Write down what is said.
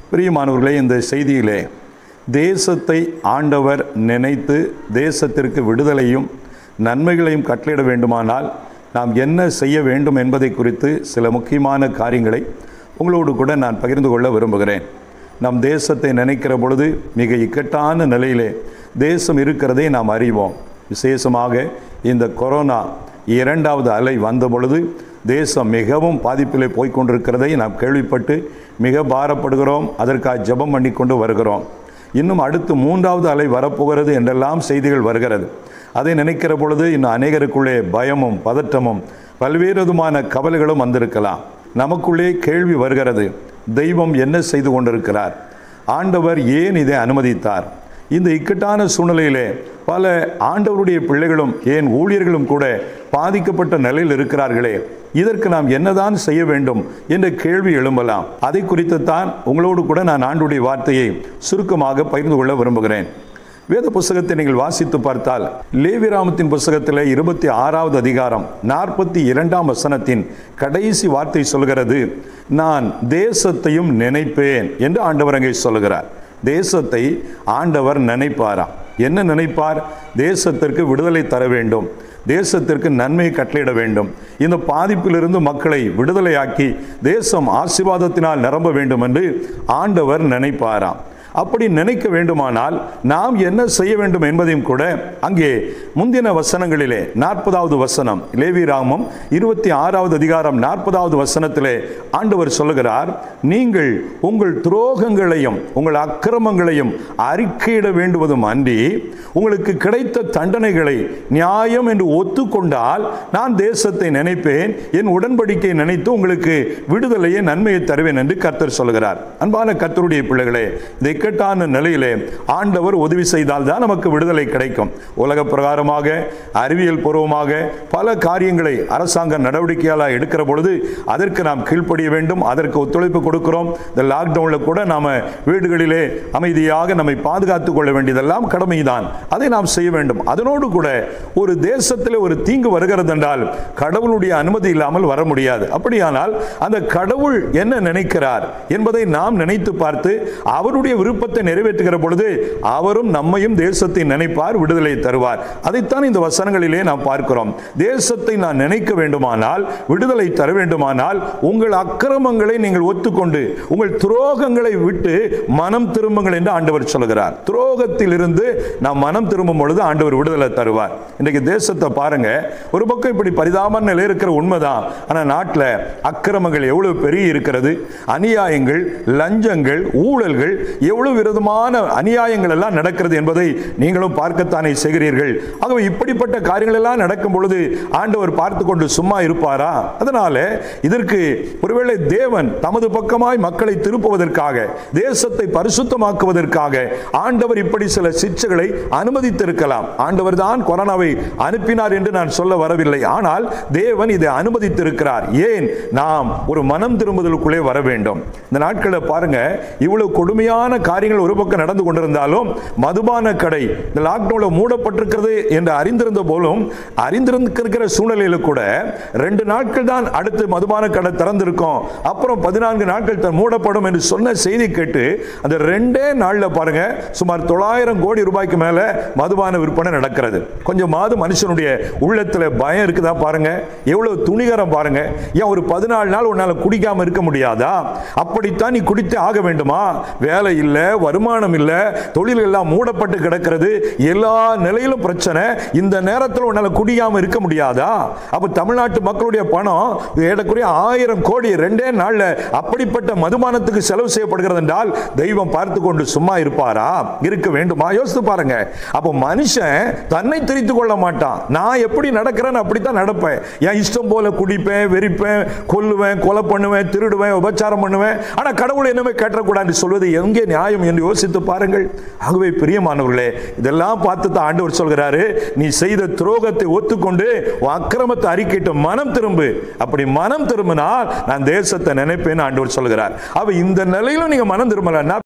பிரியமானவர்களே இந்த செய்தியிலே தேசத்தை ஆண்டவர் நினைத்து தேசத்திற்கு விடுதலையும் நன்மைகளையும் கட்டளையிட வேண்டுமானால் நாம் என்ன செய்ய வேண்டும் என்பதை குறித்து சில முக்கியமான காரியங்களை உங்களோடு கூட நான் பகிர்ந்து கொள்ள விரும்புகிறேன் நம் தேசத்தை நினைக்கிற பொழுது மிக இக்கட்டான நிலையிலே தேசம் இருக்கிறதை நாம் அறிவோம் விசேஷமாக இந்த கொரோனா இரண்டாவது அலை வந்த பொழுது தேசம் மிகவும் பாதிப்பிலே போய்க் கொண்டிருக்கிறதை நாம் கேள்விப்பட்டு மிக பாரப்படுகிறோம் அதற்காக ஜெபம் பண்ணி கொண்டு வருகிறோம் இன்னும் அடுத்து மூன்றாவது அலை வரப்போகிறது என்றெல்லாம் செய்திகள் வருகிறது அதை நினைக்கிற பொழுது இன்னும் அநேகருக்குள்ளே பயமும் பதற்றமும் பல்வேறு விதமான கவலைகளும் வந்திருக்கலாம் நமக்குள்ளே கேள்வி வருகிறது தெய்வம் என்ன செய்து கொண்டிருக்கிறார் ஆண்டவர் ஏன் இதை அனுமதித்தார் இந்த இக்கட்டான சூழ்நிலையிலே பல ஆண்டவருடைய பிள்ளைகளும் ஏன் ஊழியர்களும் கூட பாதிக்கப்பட்ட நிலையில் இருக்கிறார்களே இதற்கு நாம் என்னதான் செய்ய வேண்டும் என்ற கேள்வி எழும்பலாம் அதை குறித்து தான் உங்களோடு கூட நான் ஆண்டுடைய வார்த்தையை சுருக்கமாக பகிர்ந்து கொள்ள விரும்புகிறேன் வேத புஸ்தகத்தை நீங்கள் வாசித்து பார்த்தால் லேவிராமத்தின் புஸ்தகத்தில் இருபத்தி ஆறாவது அதிகாரம் நாற்பத்தி இரண்டாம் வசனத்தின் கடைசி வார்த்தை சொல்கிறது நான் தேசத்தையும் நினைப்பேன் என்று ஆண்டவர் அங்கே சொல்கிறார் தேசத்தை ஆண்டவர் நினைப்பாராம் என்ன நினைப்பார் தேசத்திற்கு விடுதலை தர வேண்டும் தேசத்திற்கு நன்மையை கட்டளையிட வேண்டும் இந்த பாதிப்பிலிருந்து மக்களை விடுதலையாக்கி தேசம் ஆசீர்வாதத்தினால் நிரம்ப வேண்டும் என்று ஆண்டவர் நினைப்பாராம் அப்படி நினைக்க வேண்டுமானால் நாம் என்ன செய்ய வேண்டும் என்பதையும் கூட அங்கே முந்தின வசனங்களிலே நாற்பதாவது வசனம் லேவிராமம் இருபத்தி ஆறாவது அதிகாரம் நாற்பதாவது வசனத்திலே ஆண்டவர் சொல்லுகிறார் நீங்கள் உங்கள் துரோகங்களையும் உங்கள் அக்கிரமங்களையும் அறிக்கையிட வேண்டுவதும் அன்றி உங்களுக்கு கிடைத்த தண்டனைகளை நியாயம் என்று ஒத்துக்கொண்டால் நான் தேசத்தை நினைப்பேன் என் உடன்படிக்கை நினைத்து உங்களுக்கு விடுதலையை நன்மையை தருவேன் என்று கர்த்தர் சொல்கிறார் அன்பான கர்த்தருடைய பிள்ளைகளே இந்த இக்கட்டான நிலையிலே ஆண்டவர் உதவி செய்தால் தான் நமக்கு விடுதலை கிடைக்கும் உலக பிரகாரமாக அறிவியல் பூர்வமாக பல காரியங்களை அரசாங்க நடவடிக்கையால் எடுக்கிற பொழுது அதற்கு நாம் கீழ்ப்படிய வேண்டும் அதற்கு ஒத்துழைப்பு கொடுக்கிறோம் இந்த லாக்டவுனில் கூட நாம் வீடுகளிலே அமைதியாக நம்மை பாதுகாத்துக் கொள்ள வேண்டியதெல்லாம் கடமைதான் அதை நாம் செய்ய வேண்டும் அதனோடு கூட ஒரு தேசத்தில் ஒரு தீங்கு வருகிறது என்றால் கடவுளுடைய அனுமதி இல்லாமல் வர முடியாது அப்படியானால் அந்த கடவுள் என்ன நினைக்கிறார் என்பதை நாம் நினைத்து பார்த்து அவருடைய விருப்பத்தை நிறைவேற்றுகிற பொழுது அவரும் நம்மையும் தேசத்தை நினைப்பார் விடுதலை தருவார் அதைத்தான் இந்த வசனங்களிலே நாம் பார்க்கிறோம் தேசத்தை நான் நினைக்க வேண்டுமானால் விடுதலை தர வேண்டுமானால் உங்கள் அக்கிரமங்களை நீங்கள் ஒத்துக்கொண்டு உங்கள் துரோகங்களை விட்டு மனம் திரும்புங்கள் என்று ஆண்டவர் சொல்கிறார் துரோகத்தில் இருந்து நாம் மனம் திரும்பும் பொழுது ஆண்டவர் விடுதலை தருவார் இன்றைக்கு தேசத்தை பாருங்க ஒரு பக்கம் இப்படி பரிதாப நிலை இருக்கிற உண்மைதான் ஆனால் நாட்டில் அக்கிரமங்கள் எவ்வளவு பெரிய இருக்கிறது அநியாயங்கள் லஞ்சங்கள் ஊழல்கள் எவ்வளவு விதமான அநியாயங்கள் எல்லாம் நடக்கிறது என்பதை நீங்களும் பார்க்கத்தானே செய்கிறீர்கள் ஆகவே இப்படிப்பட்ட காரியங்கள் எல்லாம் நடக்கும் பொழுது ஆண்டவர் பார்த்து கொண்டு சும்மா இருப்பாரா அதனால இதற்கு ஒருவேளை தேவன் தமது பக்கமாய் மக்களை திருப்புவதற்காக தேசத்தை பரிசுத்தமாக்குவதற்காக ஆண்டவர் இப்படி சில சிக்ஷைகளை அனுமதித்திருக்கலாம் ஆண்டவர் தான் கொரோனாவை அனுப்பினார் என்று நான் சொல்ல வரவில்லை ஆனால் தேவன் இதை அனுமதித்திருக்கிறார் ஏன் நாம் ஒரு மனம் திரும்புதலுக்குள்ளே வர வேண்டும் இந்த நாட்களில் பாருங்க இவ்வளவு கொடுமையான காரியங்கள் ஒரு பக்கம் நடந்து கொண்டிருந்தாலும் மதுபான கடை இந்த லாக்டவுனில் மூடப்பட்டிருக்கிறது என்று அறிந்திருந்த போலும் அறிந்திருக்கிற சூழ்நிலையில் கூட ரெண்டு நாட்கள் தான் அடுத்து மதுபான கடை திறந்திருக்கும் அப்புறம் பதினான்கு நாட்கள் த- மூடப்படும் என்று சொன்ன செய்தி கேட்டு அந்த ரெண்டே நாளில் பாருங்க சுமார் தொள்ளாயிரம் கோடி ரூபாய்க்கு மேல மதுபான விற்பனை நடக்கிறது கொஞ்சமாவது மனுஷனுடைய உள்ளத்துல பயம் இருக்குதா பாருங்க எவ்வளவு துணிகரம் பாருங்க ஏன் ஒரு பதினாலு நாள் உன்னால குடிக்காம இருக்க முடியாதா அப்படித்தான் நீ குடித்தே ஆக வேண்டுமா வேலை இல்லை வருமானம் இல்லை தொழில் எல்லாம் மூடப்பட்டு கிடக்கிறது எல்லா நிலையிலும் பிரச்சனை இந்த நேரத்தில் உன்னால குடியாம இருக்க முடியாதா அப்ப தமிழ்நாட்டு மக்களுடைய பணம் ஏறக்குறைய ஆயிரம் கோடி ரெண்டே நாள்ல அப்படிப்பட்ட மதுபானத்துக்கு செலவு செய்யப்படுகிறது என்றால் தெய்வம் பார்த்து கொண்டு சும்மா இருப்பாரா இருக்க வேண்டுமா யோசித்து பாருங்க அப்போ மனுஷன் தன்னை திரித்து கொள்ள மாட்டான் நான் எப்படி நடக்கிறேன்னு அப்படித்தான் நடப்பேன் என் இஷ்டம் போல குடிப்பேன் வெறிப்பேன் கொல்லுவேன் கொலை பண்ணுவேன் திருடுவேன் உபச்சாரம் பண்ணுவேன் ஆனா கடவுள் என்னமே கேட்டக்கூடாது சொல்வது எங்கே நியாயம் என்று யோசித்து பாருங்கள் ஆகவே பிரியமானவர்களே இதெல்லாம் பார்த்து தான் ஆண்டவர் சொல்கிறாரு நீ செய்த துரோகத்தை ஒத்துக்கொண்டு உன் அக்கிரமத்தை அறிக்கையிட்டு மனம் திரும்பு அப்படி மனம் திரும்பினால் நான் தேசத்தை நினைப்பேன்னு ஆண்டவர் சொல்கிறார் அவ இந்த நிலையிலும் நீங்க மனம் திரும்பலன்னா